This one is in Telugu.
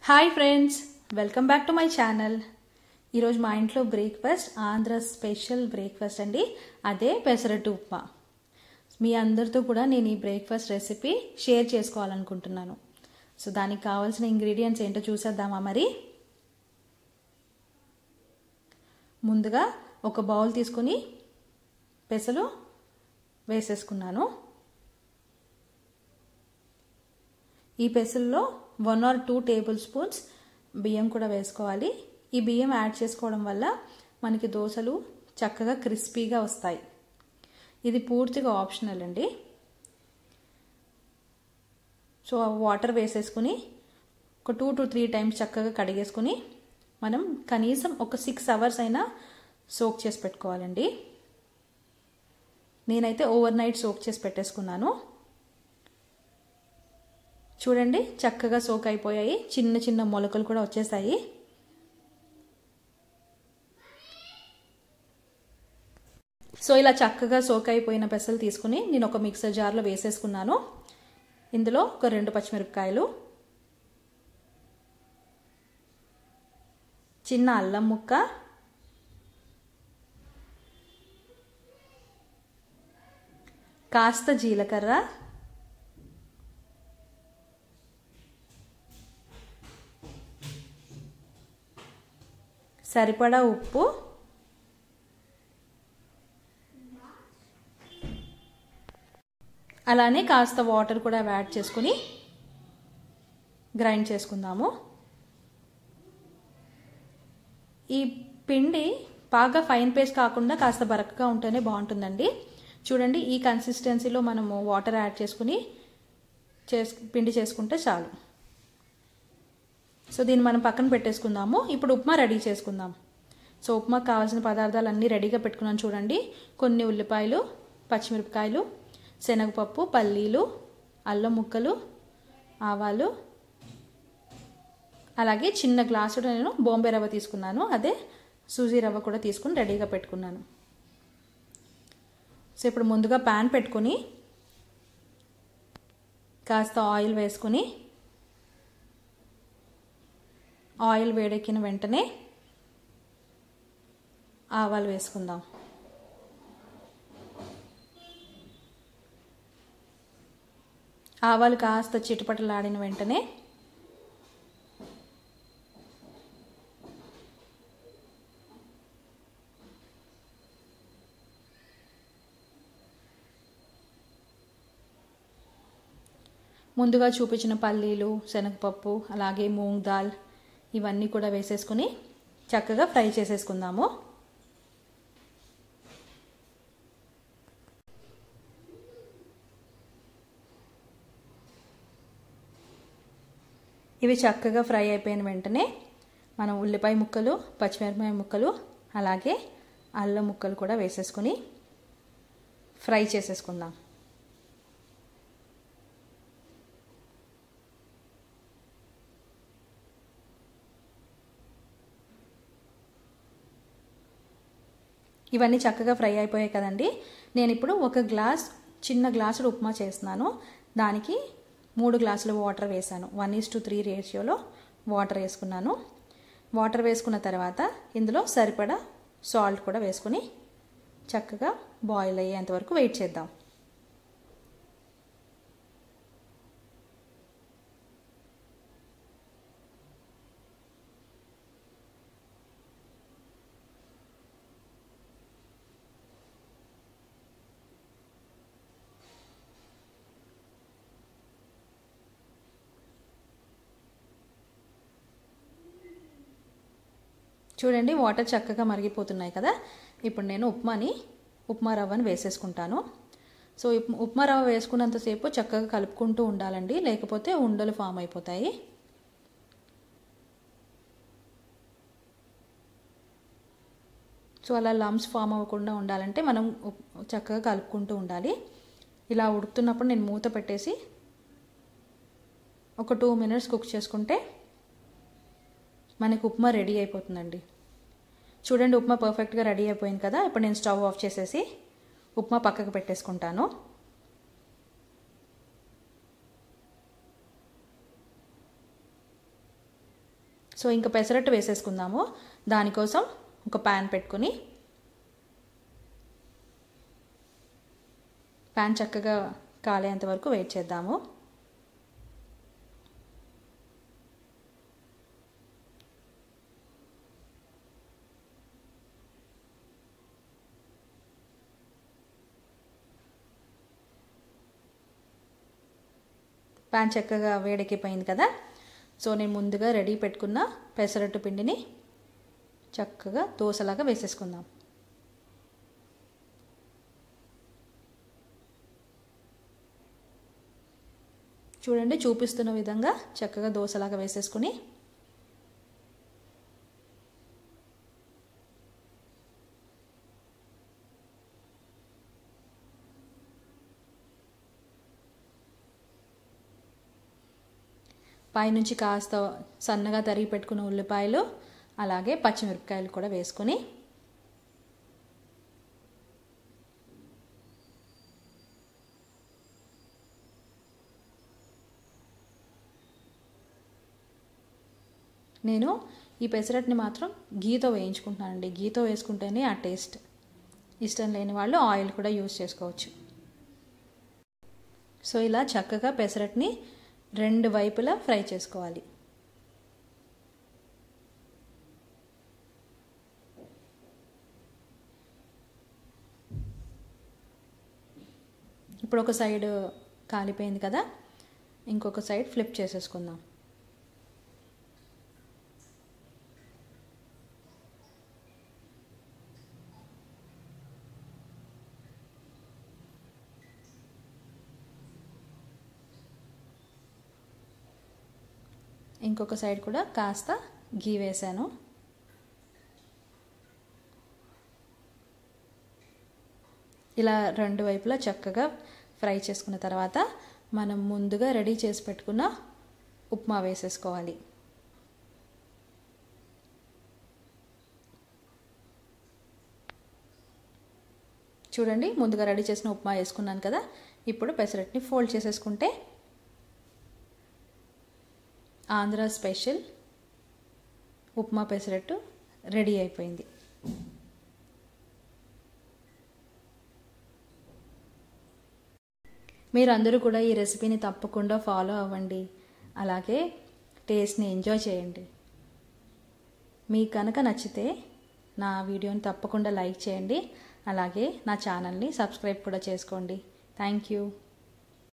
hi friends welcome back to my channel ఈరోజు మా ఇంట్లో బ్రేక్ఫాస్ట్ ఆంధ్ర స్పెషల్ బ్రేక్ఫాస్ట్ అండి అదే పెసరట్టు ఉప్మా మీ అందరితో కూడా నేను ఈ బ్రేక్ఫాస్ట్ రెసిపీ షేర్ చేసుకోవాలనుకుంటున్నాను సో దానికి కావాల్సిన ఇంగ్రీడియంట్స్ ఏంటో చూసేద్దామా మరి ముందుగా ఒక బౌల్ తీసుకొని పెసలు వేసేసుకున్నాను ఈ పెసల్లో one or two table spoons బియ్యం కూడా వేసుకోవాలి ఈ బియ్యం యాడ్ చేసుకోవడం వల్ల మనకి దోశలు చక్కగా క్రిస్పీగా వస్తాయి ఇది పూర్తిగా ఆప్షనల్ అండి సో వాటర్ వేసేసుకుని ఒక టూ టు త్రీ టైమ్స్ చక్కగా కడిగేసుకుని మనం కనీసం ఒక సిక్స్ అవర్స్ అయినా సోక్ చేసి పెట్టుకోవాలండి నేనైతే ఓవర్ నైట్ సోక్ చేసి పెట్టేసుకున్నాను చూడండి చక్కగా సోక్ అయిపోయాయి చిన్న చిన్న మొలకలు కూడా వచ్చేసాయి సో ఇలా చక్కగా సోక్ అయిపోయిన పెసలు తీసుకుని నేను ఒక మిక్సర్ జార్లో వేసేసుకున్నాను ఇందులో ఒక రెండు పచ్చిమిరపకాయలు చిన్న అల్లం ముక్క కాస్త జీలకర్ర సరిపడా ఉప్పు అలానే కాస్త వాటర్ కూడా యాడ్ చేసుకుని గ్రైండ్ చేసుకుందాము ఈ పిండి బాగా ఫైన్ పేస్ట్ కాకుండా కాస్త బరకగా ఉంటేనే బాగుంటుందండి చూడండి ఈ కన్సిస్టెన్సీలో మనము వాటర్ యాడ్ చేసుకుని చేసు పిండి చేసుకుంటే చాలు సో దీన్ని మనం పక్కన పెట్టేసుకుందాము ఇప్పుడు ఉప్మా రెడీ చేసుకుందాం సో ఉప్మాకు కావాల్సిన పదార్థాలు అన్నీ రెడీగా పెట్టుకున్నాను చూడండి కొన్ని ఉల్లిపాయలు పచ్చిమిరపకాయలు శనగపప్పు పల్లీలు అల్లం ముక్కలు ఆవాలు అలాగే చిన్న గ్లాసు నేను బొంబే రవ్వ తీసుకున్నాను అదే సూజీ రవ్వ కూడా తీసుకుని రెడీగా పెట్టుకున్నాను సో ఇప్పుడు ముందుగా ప్యాన్ పెట్టుకొని కాస్త ఆయిల్ వేసుకొని ఆయిల్ వేడెక్కిన వెంటనే ఆవాలు వేసుకుందాం ఆవాలు కాస్త చిటపటలాడిన వెంటనే ముందుగా చూపించిన పల్లీలు శనగపప్పు అలాగే మూంగ్ దాల్ ఇవన్నీ కూడా వేసేసుకుని చక్కగా ఫ్రై చేసేసుకుందాము ఇవి చక్కగా ఫ్రై అయిపోయిన వెంటనే మనం ఉల్లిపాయ ముక్కలు పచ్చిమిరపకాయ ముక్కలు అలాగే అల్లం ముక్కలు కూడా వేసేసుకుని ఫ్రై చేసేసుకుందాం ఇవన్నీ చక్కగా ఫ్రై అయిపోయాయి కదండి నేను ఇప్పుడు ఒక గ్లాస్ చిన్న గ్లాసులు ఉప్మా చేస్తున్నాను దానికి మూడు గ్లాసులు వాటర్ వేసాను వన్ ఈస్ టు త్రీ రేషియోలో వాటర్ వేసుకున్నాను వాటర్ వేసుకున్న తర్వాత ఇందులో సరిపడా సాల్ట్ కూడా వేసుకుని చక్కగా బాయిల్ అయ్యేంత వరకు వెయిట్ చేద్దాం చూడండి వాటర్ చక్కగా మరిగిపోతున్నాయి కదా ఇప్పుడు నేను ఉప్మాని ఉప్మా రవ్వని వేసేసుకుంటాను సో ఉప్మా రవ్వ వేసుకున్నంతసేపు చక్కగా కలుపుకుంటూ ఉండాలండి లేకపోతే ఉండలు ఫామ్ అయిపోతాయి సో అలా లమ్స్ ఫామ్ అవ్వకుండా ఉండాలంటే మనం చక్కగా కలుపుకుంటూ ఉండాలి ఇలా ఉడుకుతున్నప్పుడు నేను మూత పెట్టేసి ఒక టూ మినిట్స్ కుక్ చేసుకుంటే మనకి ఉప్మా రెడీ అయిపోతుందండి చూడండి ఉప్మా పర్ఫెక్ట్గా రెడీ అయిపోయింది కదా ఇప్పుడు నేను స్టవ్ ఆఫ్ చేసేసి ఉప్మా పక్కకు పెట్టేసుకుంటాను సో ఇంకా పెసరట్టు వేసేసుకుందాము దానికోసం ఒక ప్యాన్ పెట్టుకుని ప్యాన్ చక్కగా కాలేంత వరకు వెయిట్ చేద్దాము ప్యాన్ చక్కగా వేడెక్కిపోయింది కదా సో నేను ముందుగా రెడీ పెట్టుకున్న పెసరట్టు పిండిని చక్కగా దోశలాగా వేసేసుకుందాం చూడండి చూపిస్తున్న విధంగా చక్కగా దోశలాగా వేసేసుకుని పైనుంచి కాస్త సన్నగా తరిగి పెట్టుకున్న ఉల్లిపాయలు అలాగే పచ్చిమిరపకాయలు కూడా వేసుకొని నేను ఈ పెసరట్ని మాత్రం గీతో వేయించుకుంటున్నానండి గీతో వేసుకుంటేనే ఆ టేస్ట్ ఇష్టం లేని వాళ్ళు ఆయిల్ కూడా యూస్ చేసుకోవచ్చు సో ఇలా చక్కగా పెసరట్ని రెండు వైపులా ఫ్రై చేసుకోవాలి ఇప్పుడు ఒక సైడ్ కాలిపోయింది కదా ఇంకొక సైడ్ ఫ్లిప్ చేసేసుకుందాం ఇంకొక సైడ్ కూడా కాస్త గీ వేసాను ఇలా రెండు వైపులా చక్కగా ఫ్రై చేసుకున్న తర్వాత మనం ముందుగా రెడీ చేసి పెట్టుకున్న ఉప్మా వేసేసుకోవాలి చూడండి ముందుగా రెడీ చేసిన ఉప్మా వేసుకున్నాను కదా ఇప్పుడు పెసరట్ని ఫోల్డ్ చేసేసుకుంటే ఆంధ్ర స్పెషల్ ఉప్మా పెసరట్టు రెడీ అయిపోయింది మీరందరూ కూడా ఈ రెసిపీని తప్పకుండా ఫాలో అవ్వండి అలాగే టేస్ట్ని ఎంజాయ్ చేయండి మీకు కనుక నచ్చితే నా వీడియోని తప్పకుండా లైక్ చేయండి అలాగే నా ఛానల్ని సబ్స్క్రైబ్ కూడా చేసుకోండి థ్యాంక్ యూ